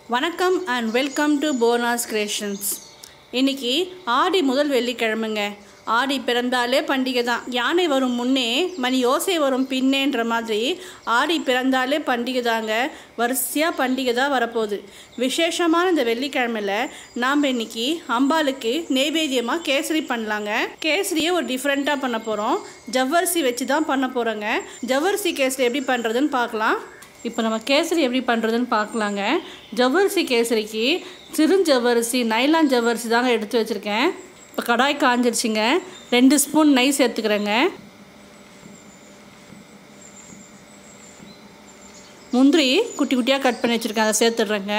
வணக்கம் and welcome to போனாஸ் creations இன்னைக்கு ஆடி முதல் வெள்ளிக்கிழமைங்க ஆடி பிறந்தாலே பண்டிகை தான் யானை வரும் முன்னே மணி யோசை வரும் பின்னேன்ற மாதிரி ஆடி பிறந்தாலே பண்டிகை தாங்க வரிசையாக பண்டிகை தான் வரப்போகுது விசேஷமான இந்த வெள்ளிக்கிழமையில் நாம் இன்னைக்கு அம்பாளுக்கு நெய்வேத்தியமாக கேசரி பண்ணலாங்க கேசரியை ஒரு டிஃப்ரெண்ட்டாக பண்ண போகிறோம் ஜவ்வரிசி வச்சு தான் பண்ண போகிறோங்க ஜவ்வரிசி கேசரி எப்படி பண்ணுறதுன்னு பார்க்கலாம் இப்போ நம்ம கேசரி எப்படி பண்ணுறதுன்னு பார்க்கலாங்க ஜவ்வரிசி கேசரிக்கு சிறுஞ்சவ்வரிசி நைலான் ஜவ்வரிசி தாங்க எடுத்து வச்சுருக்கேன் இப்போ கடாய் காஞ்சிருச்சுங்க ரெண்டு ஸ்பூன் நெய் சேர்த்துக்கிறேங்க முந்திரி குட்டி குட்டியாக கட் பண்ணி வச்சுருக்கேன் அதை சேர்த்துட்றேங்க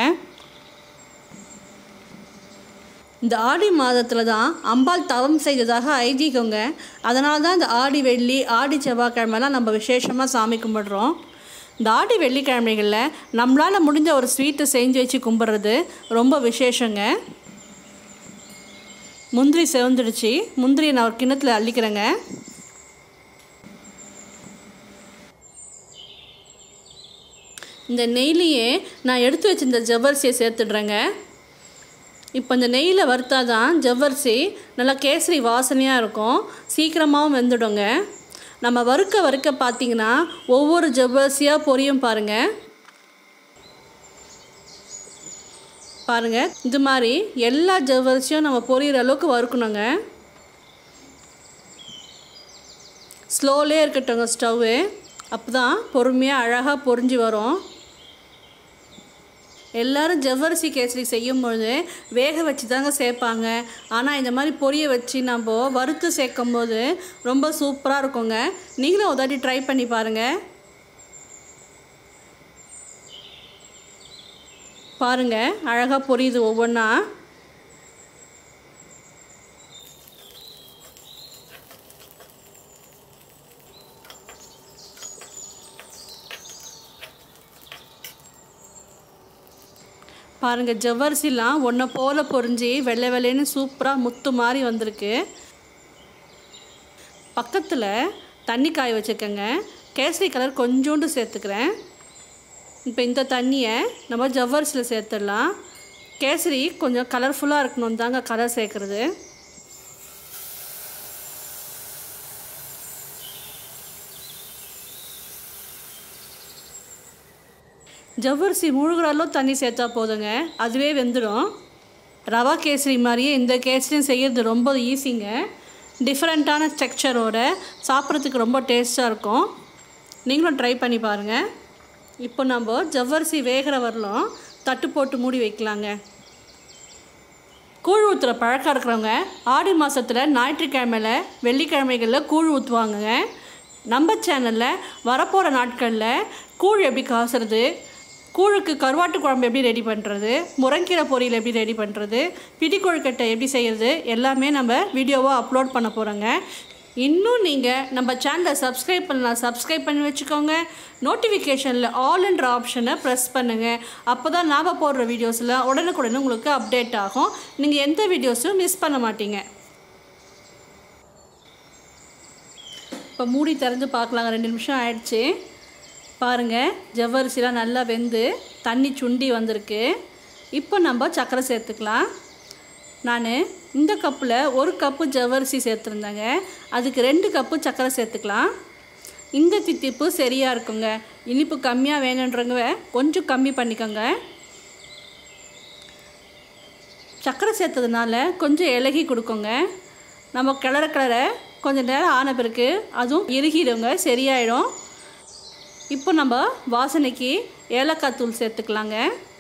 இந்த ஆடி மாதத்தில் தான் அம்பாள் தவம் செய்ததாக ஐதீகங்க அதனால தான் இந்த ஆடி வெள்ளி ஆடி செவ்வாய்க்கிழமெல்லாம் நம்ம விசேஷமாக சாமி கும்பிடுறோம் இந்த ஆடி வெள்ளிக்கிழமைகளில் நம்மளால் முடிஞ்ச ஒரு ஸ்வீட்டை செஞ்சு வச்சு கும்பிட்றது ரொம்ப விசேஷங்க முந்திரி செவந்துடுச்சு முந்திரியை நான் ஒரு கிண்ணத்தில் அள்ளிக்கிறேங்க இந்த நெய்லியே நான் எடுத்து வச்சிருந்த ஜவ்வரிசியை சேர்த்துடுறேங்க இப்போ இந்த நெய்யில் வறுத்தா தான் ஜவ்வரிசி நல்லா கேசரி வாசனையாக இருக்கும் சீக்கிரமாகவும் வெந்துடுங்க நம்ம வறுக்க வறுக்க பார்த்தீங்கன்னா ஒவ்வொரு ஜவ்வரிசியாக பொரியும் பாருங்கள் பாருங்கள் இது மாதிரி எல்லா ஜவ்வரிசியும் நம்ம பொரியிற அளவுக்கு வறுக்கணுங்க ஸ்லோலே இருக்கட்டுங்க ஸ்டவ்வு அப்போ தான் பொறுமையாக அழகாக பொரிஞ்சு வரும் எல்லாரும் ஜவ்வரிசி கேசரி செய்யும் பொழுது வேக வச்சு தாங்க சேர்ப்பாங்க ஆனால் இந்த மாதிரி பொரிய வச்சு நம்ம வறுத்து சேர்க்கும் போது ரொம்ப சூப்பராக இருக்குங்க நீங்களும் ஒரு தாட்டி ட்ரை பண்ணி பாருங்கள் பாருங்கள் அழகாக பொரியுது ஒவ்வொன்றா பாருங்கள் ஜவ்வரிசிலாம் ஒன்றை போல் பொரிஞ்சு வெள்ளை வெள்ளைன்னு சூப்பராக முத்து மாதிரி வந்திருக்கு பக்கத்தில் தண்ணி காய வச்சுருக்கேங்க கேசரி கலர் கொஞ்சோண்டு சேர்த்துக்கிறேன் இப்போ இந்த தண்ணியை நம்ம ஜவ்வரிசியில் சேர்த்துடலாம் கேசரி கொஞ்சம் கலர்ஃபுல்லாக இருக்கணும் தாங்க கலர் சேர்க்குறது ஜவ்வரிசி முழுகிற அளவு தண்ணி சேர்த்தா போதுங்க அதுவே வெந்துடும் ரவா கேசரி மாதிரியே இந்த கேசரியும் செய்கிறது ரொம்ப ஈஸிங்க டிஃப்ரெண்ட்டான ஸ்ட்ரக்சரோட சாப்பிட்றதுக்கு ரொம்ப டேஸ்ட்டாக இருக்கும் நீங்களும் ட்ரை பண்ணி பாருங்கள் இப்போ நம்ம ஜவ்வரிசி வேகிற வரலும் தட்டு போட்டு மூடி வைக்கலாங்க கூழ் ஊற்றுற பழக்கம் இருக்கிறவங்க ஆடி மாதத்தில் ஞாயிற்றுக்கிழமையில் வெள்ளிக்கிழமைகளில் கூழ் ஊற்றுவாங்கங்க நம்ம சேனலில் வரப்போகிற நாட்களில் கூழ் எப்படி காசுறது கூழுக்கு கருவாட்டு குழம்பு எப்படி ரெடி பண்ணுறது முருங்கீரை பொரியல் எப்படி ரெடி பண்ணுறது பிடி கொழுக்கட்டை எப்படி செய்கிறது எல்லாமே நம்ம வீடியோவாக அப்லோட் பண்ண போகிறோங்க இன்னும் நீங்கள் நம்ம சேனலை சப்ஸ்கிரைப் பண்ணலாம் சப்ஸ்கிரைப் பண்ணி வச்சுக்கோங்க நோட்டிஃபிகேஷனில் ஆல்ன்ற ஆப்ஷனை ப்ரெஸ் பண்ணுங்கள் அப்போ தான் நாம் போடுற வீடியோஸில் உடனுக்குடனே உங்களுக்கு அப்டேட் ஆகும் நீங்கள் எந்த வீடியோஸும் மிஸ் பண்ண மாட்டீங்க இப்போ மூடி திறந்து பார்க்கலாங்க ரெண்டு நிமிஷம் ஆயிடுச்சு பாருங்கள் ஜவ்வரிசிலாம் நல்லா வெந்து தண்ணி சுண்டி வந்திருக்கு இப்போ நம்ம சர்க்கரை சேர்த்துக்கலாம் நான் இந்த கப்பில் ஒரு கப்பு ஜவ்வரிசி சேர்த்துருந்தேங்க அதுக்கு ரெண்டு கப்பு சர்க்கரை சேர்த்துக்கலாம் இந்த தித்திப்பு சரியாக இருக்குங்க இனிப்பு கம்மியாக வேணுன்றவங்க கொஞ்சம் கம்மி பண்ணிக்கோங்க சர்க்கரை சேர்த்ததுனால கொஞ்சம் இலகி கொடுக்குங்க நம்ம கிளற கிளற கொஞ்சம் நேரம் ஆன பிறகு அதுவும் இறுகிடுங்க சரியாயிடும் இப்போ நம்ம வாசனைக்கு ஏலக்காய் தூள் சேர்த்துக்கலாங்க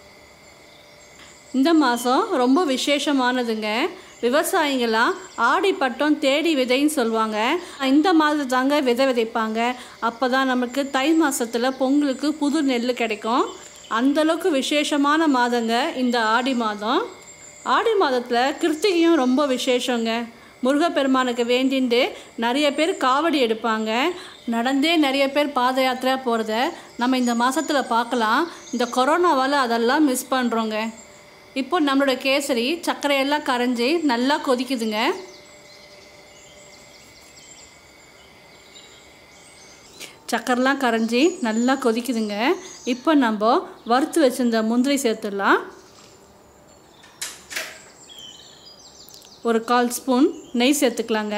இந்த மாதம் ரொம்ப விசேஷமானதுங்க விவசாயிங்களாம் ஆடி பட்டம் தேடி விதைன்னு சொல்லுவாங்க இந்த மாதம் தாங்க விதை விதைப்பாங்க அப்போ தான் நமக்கு தை மாதத்தில் பொங்கலுக்கு புது நெல் கிடைக்கும் அந்தளவுக்கு விசேஷமான மாதங்க இந்த ஆடி மாதம் ஆடி மாதத்தில் கிருத்திகையும் ரொம்ப விசேஷங்க முருகப்பெருமானுக்கு வேண்டிண்டு நிறைய பேர் காவடி எடுப்பாங்க நடந்தே நிறைய பேர் பாத யாத்திரையாக போகிறத நம்ம இந்த மாதத்தில் பார்க்கலாம் இந்த கொரோனாவால் அதெல்லாம் மிஸ் பண்ணுறோங்க இப்போ நம்மளோட கேசரி சர்க்கரையெல்லாம் கரைஞ்சி நல்லா கொதிக்குதுங்க சக்கரெலாம் கரைஞ்சி நல்லா கொதிக்குதுங்க இப்போ நம்ம வறுத்து வச்சிருந்த முந்திரி சேர்த்துடலாம் ஒரு கால் ஸ்பூன் நெய் சேர்த்துக்கலாங்க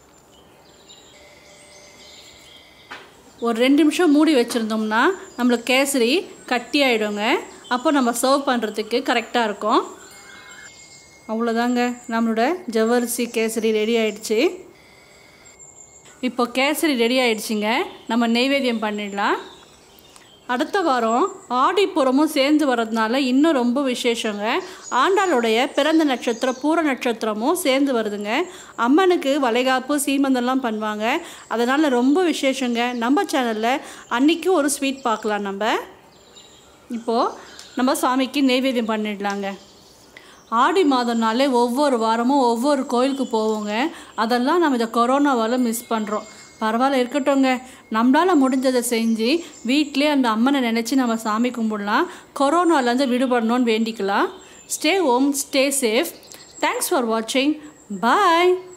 ஒரு ரெண்டு நிமிஷம் மூடி வச்சுருந்தோம்னா நம்மளுக்கு கேசரி கட்டி ஆகிடுங்க அப்போ நம்ம சர்வ் பண்ணுறதுக்கு கரெக்டாக இருக்கும் அவ்வளோதாங்க நம்மளோட ஜவ்வரிசி கேசரி ரெடி ஆயிடுச்சு இப்போ கேசரி ரெடி ஆயிடுச்சுங்க நம்ம நெய்வேத்தியம் பண்ணிடலாம் அடுத்த வாரம் ஆடிப்புறமும் சேர்ந்து வர்றதுனால இன்னும் ரொம்ப விசேஷங்க ஆண்டாளுடைய பிறந்த நட்சத்திரம் பூர நட்சத்திரமும் சேர்ந்து வருதுங்க அம்மனுக்கு வளைகாப்பு சீமந்தம்லாம் பண்ணுவாங்க அதனால் ரொம்ப விசேஷங்க நம்ம சேனலில் அன்றைக்கி ஒரு ஸ்வீட் பார்க்கலாம் நம்ம இப்போது நம்ம சாமிக்கு நெய்வேத்தியம் பண்ணிடலாங்க ஆடி மாதம்னாலே ஒவ்வொரு வாரமும் ஒவ்வொரு கோயிலுக்கு போவோங்க அதெல்லாம் நம்ம இந்த கொரோனாவால் மிஸ் பண்ணுறோம் பரவாயில்ல இருக்கட்டும்ங்க நம்மளால் முடிஞ்சதை செஞ்சு வீட்டிலே அந்த அம்மனை நினச்சி நம்ம சாமி கும்பிடலாம் கொரோனாலேருந்து விடுபடணும்னு வேண்டிக்கலாம் stay home stay safe thanks for வாட்சிங் பாய்